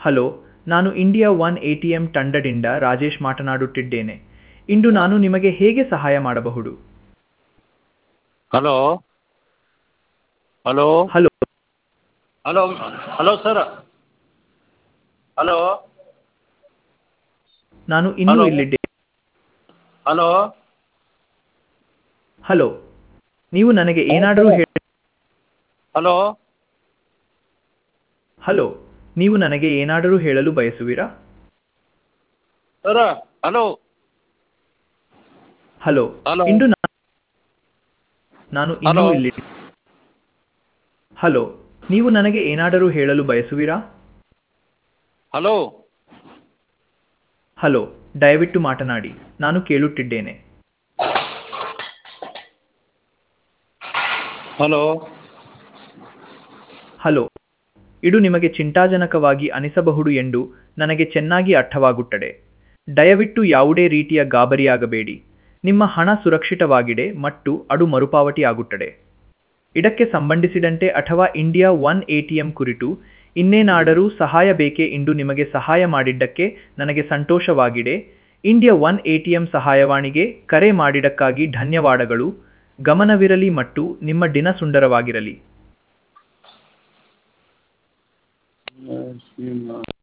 Hello ನಾನು India one A T M ತಂಡದಿಂದ ರಾಜೇಶ್ ಮಾತನಾಡುತ್ತಿದ್ದೇನೆ ಇಂದು ನಾನು ನಿಮಗೆ ಹೇಗೆ ಸಹಾಯ ಮಾಡಬಹುದು hello hello hello hello hello sir hello ನಾನು ಇನ್ನೂ ಹಲೋ. ಇಲ್ಲಿದ್ದೆ ಹಲೋ ಹಲೋ ನೀವು ನನಗೆ ಏನಾದರೂ ಹೇಳಿ ಹಲೋ ಹಲೋ ನೀವು ನನಗೆ ಏನಾದರೂ ಹೇಳಲು ಬಯಸುವಿರಾ ಸರ ಹಲೋ ಹಲೋ ಹಲೋ. ಇಂದು ನಾ- ನಾನು ಇನ್ನೂ ಹಲೋ. ಇಲ್ಲಿ ಹಲೋ ನೀವು ನನಗೆ ಏನಾದರೂ ಹೇಳಲು ಬಯಸುವಿರಾ ಹಲೋ ಹಲೋ ದಯವಿಟ್ಟು ಮಾತನಾಡಿ ನಾನು ಕೇಳುತ್ತಿದ್ದೇನೆ ಹಲೋ ಹಲೋ ಇದು ನಿಮಗೆ ಚಿಂತಾಜನಕವಾಗಿ ಅನಿಸಬಹುದು ಎಂದು ನನಗೆ ಚೆನ್ನಾಗಿ ಅರ್ಥವಾಗುತ್ತದೆ ದಯವಿಟ್ಟು ಯಾವುದೇ ರೀತಿಯ ಗಾಬರಿಯಾಗಬೇಡಿ ನಿಮ್ಮ ಹಣ ಸುರಕ್ಷಿತವಾಗಿದೆ ಮತ್ತು ಅದು ಮರುಪಾವತಿ ಆಗುತ್ತದೆ ಇದಕ್ಕೆ ಸಂಬಂಧಿಸಿದಂತೆ ಅಥವಾ ಇಂಡಿಯಾ ಒನ್ ಎಟಿಎಂ ಕುರಿತು ಇನ್ನೇನಾದರೂ ಸಹಾಯ ಬೇಕೇ ಎಂದು ನಿಮಗೆ ಸಹಾಯ ಮಾಡಿದ್ದಕ್ಕೆ ನನಗೆ ಸಂತೋಷವಾಗಿದೆ ಇಂಡಿಯಾ ಒನ್ ಎಟಿಎಂ ಸಹಾಯವಾಣಿಗೆ ಕರೆ ಮಾಡಿದ್ದಕ್ಕಾಗಿ ಧನ್ಯವಾದಗಳು ಗಮನವಿರಲಿ ಮತ್ತು ನಿಮ್ಮ ದಿನ ಸುಂದರವಾಗಿರಲಿ